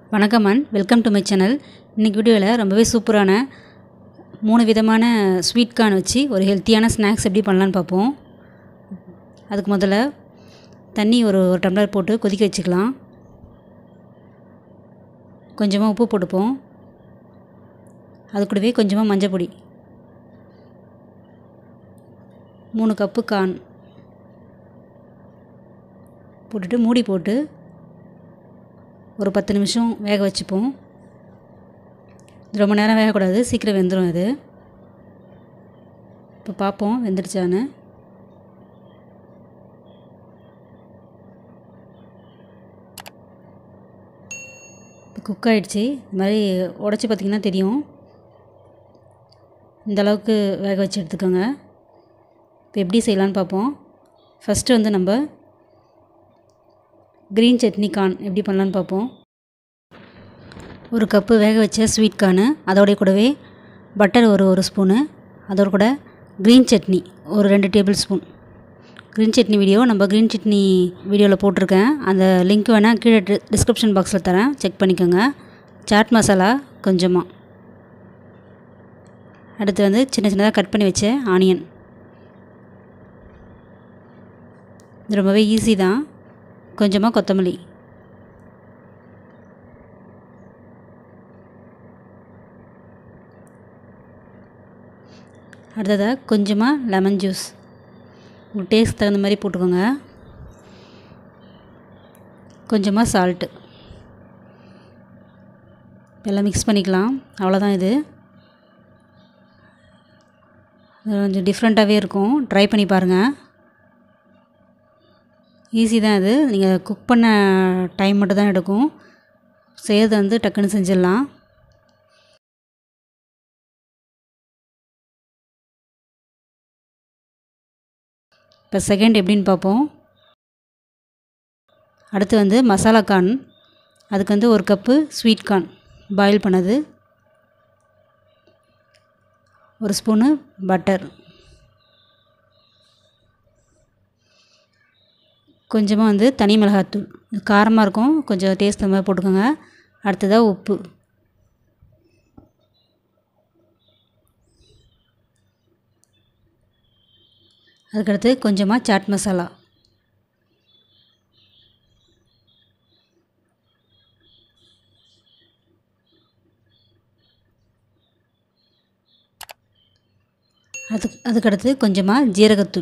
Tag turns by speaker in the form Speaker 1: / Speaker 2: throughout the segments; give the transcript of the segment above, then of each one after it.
Speaker 1: வணக்கம் and welcome to my channel இன்றைக்கி வீடியோவில் ரொம்பவே சூப்பரான மூணு விதமான ஸ்வீட் கார்ன் வச்சு ஒரு ஹெல்த்தியான ஸ்நாக்ஸ் எப்படி பண்ணலான்னு பார்ப்போம் அதுக்கு முதல்ல தண்ணி ஒரு ஒரு டம்ளர் போட்டு கொதிக்க வச்சுக்கலாம் கொஞ்சமாக உப்பு போட்டுப்போம் அது கூடவே கொஞ்சமாக மஞ்சள் பொடி மூணு கப்பு கார்ன் போட்டுட்டு மூடி போட்டு ஒரு பத்து நிமிஷம் வேக வச்சுப்போம் இது ரொம்ப நேரம் வேகக்கூடாது சீக்கிரம் வெந்துடும் இது இப்போ பார்ப்போம் வெந்துடுச்சான்னு இப்போ குக் ஆகிடுச்சி இது மாதிரி உடச்சி பார்த்திங்கன்னா தெரியும் இந்த அளவுக்கு வேக வச்சு எடுத்துக்கோங்க இப்போ எப்படி செய்யலான்னு பார்ப்போம் ஃபஸ்ட்டு வந்து நம்ம க்ரீன் சட்னி கார்ன் எப்படி பண்ணலான்னு பார்ப்போம் ஒரு கப்பு வேக வச்ச ஸ்வீட் கார்னு அதோடைய கூடவே பட்டர் ஒரு ஒரு ஸ்பூனு அதோட கூட க்ரீன் சட்னி ஒரு ரெண்டு tablespoon green chutney video நம்ம க்ரீன் சட்னி வீடியோவில் போட்டிருக்கேன் அந்த லிங்க் வேணால் கீழே டிஸ்கிரிப்ஷன் பாக்ஸில் தரேன் செக் பண்ணிக்கோங்க சாட் மசாலா கொஞ்சமாக அடுத்து வந்து சின்ன சின்னதாக கட் பண்ணி வச்ச ஆனியன் இது ரொம்பவே ஈஸி தான் கொஞ்சமாக கொத்தமல்லி அடுத்ததாக கொஞ்சமாக லெமன் ஜூஸ் உங்கள் டேஸ்ட் தகுந்த மாதிரி போட்டுக்கோங்க கொஞ்சமாக சால்ட்டு எல்லாம் மிக்ஸ் பண்ணிக்கலாம் அவ்வளோதான் இது கொஞ்சம் டிஃப்ரெண்ட்டாகவே இருக்கும் ட்ரை பண்ணி பாருங்கள் ஈஸி தான் இது நீங்கள் குக் பண்ண டைம் மட்டும் தான் எடுக்கும் செய்கிறது வந்து டக்குன்னு செஞ்சிடலாம் இப்போ செகண்ட் எப்படின்னு பார்ப்போம் அடுத்து வந்து மசாலா கார்ன் அதுக்கு வந்து ஒரு கப்பு ஸ்வீட் கார்ன் பாயில் பண்ணது ஒரு ஸ்பூனு பட்டர் கொஞ்சமாக வந்து தனி மிளகாத்தூள் இது காரமாக இருக்கும் கொஞ்சம் டேஸ்ட் மாதிரி போட்டுக்கோங்க அடுத்ததாக உப்பு அதுக்கடுத்து கொஞ்சமாக சாட் மசாலா அதுக்கு அதுக்கடுத்து கொஞ்சமாக ஜீரகத்தூள்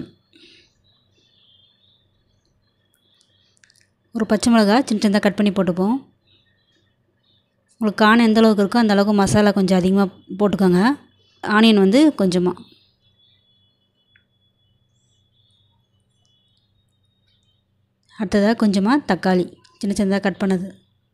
Speaker 1: ஒரு பச்சை மிளகா சின்ன சின்னதாக கட் பண்ணி போட்டுப்போம் உங்களுக்கு காண எந்த அளவுக்கு இருக்கோ அந்த அளவுக்கு மசாலா கொஞ்சம் அதிகமாக போட்டுக்கோங்க ஆனியன் வந்து கொஞ்சமாக அடுத்ததாக கொஞ்சமாக தக்காளி சின்ன சின்னதாக கட் பண்ணது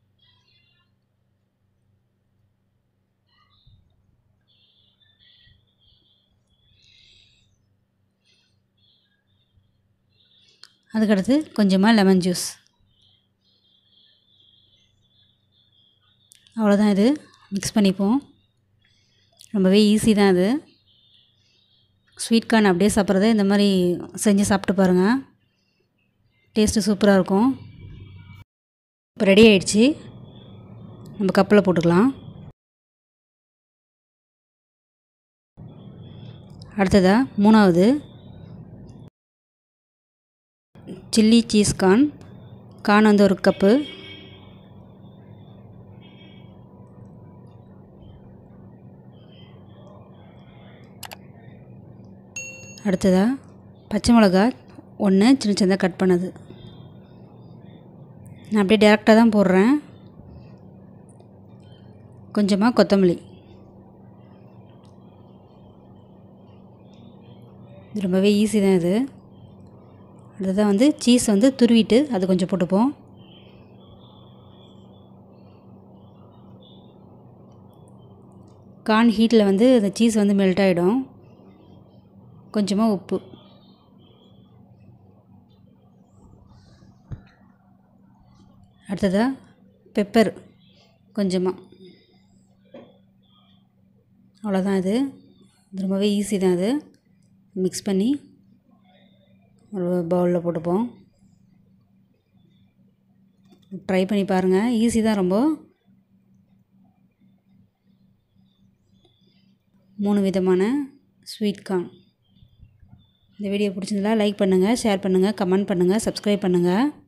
Speaker 1: அதுக்கடுத்து கொஞ்சமாக லெமன் ஜூஸ் அவ்வளோதான் இது மிக்ஸ் பண்ணிப்போம் ரொம்பவே ஈஸி தான் அது ஸ்வீட் கார்ன் அப்படியே சாப்பிட்றத இந்த மாதிரி செஞ்சு சாப்பிட்டு பாருங்கள் டேஸ்ட்டு சூப்பராக இருக்கும் இப்போ ரெடி ஆயிடுச்சு நம்ம கப்பில் போட்டுக்கலாம் அடுத்ததாக மூணாவது சில்லி சீஸ் கார்ன் கார்ன் வந்து ஒரு கப்பு அடுத்ததாக பச்சை மிளகா ஒன்று சின்ன சின்னதாக கட் பண்ணது நான் அப்படியே டேரெக்டாக தான் போடுறேன் கொஞ்சமாக கொத்தமல்லி இது ரொம்பவே ஈஸி தான் இது அடுத்ததான் வந்து சீஸ் வந்து துருவிட்டு அது கொஞ்சம் போட்டுப்போம் கார்ன் ஹீட்டில் வந்து அந்த சீஸ் வந்து மெல்ட் ஆகிடும் கொஞ்சமாக உப்பு அடுத்ததாக பெப்பர் கொஞ்சமாக அவ்வளோதான் இது இது ரொம்பவே ஈஸி தான் அது மிக்ஸ் பண்ணி ஒரு பவுலில் போட்டுப்போம் ட்ரை பண்ணி பாருங்கள் ஈஸி தான் ரொம்ப மூணு விதமான ஸ்வீட் கார்ன் இந்த வீடியோ பிடிச்சிருந்தா லைக் பண்ணுங்கள் ஷேர் பண்ணுங்கள் கமெண்ட் பண்ணுங்கள் சப்ஸ்கிரைப் பண்ணுங்கள்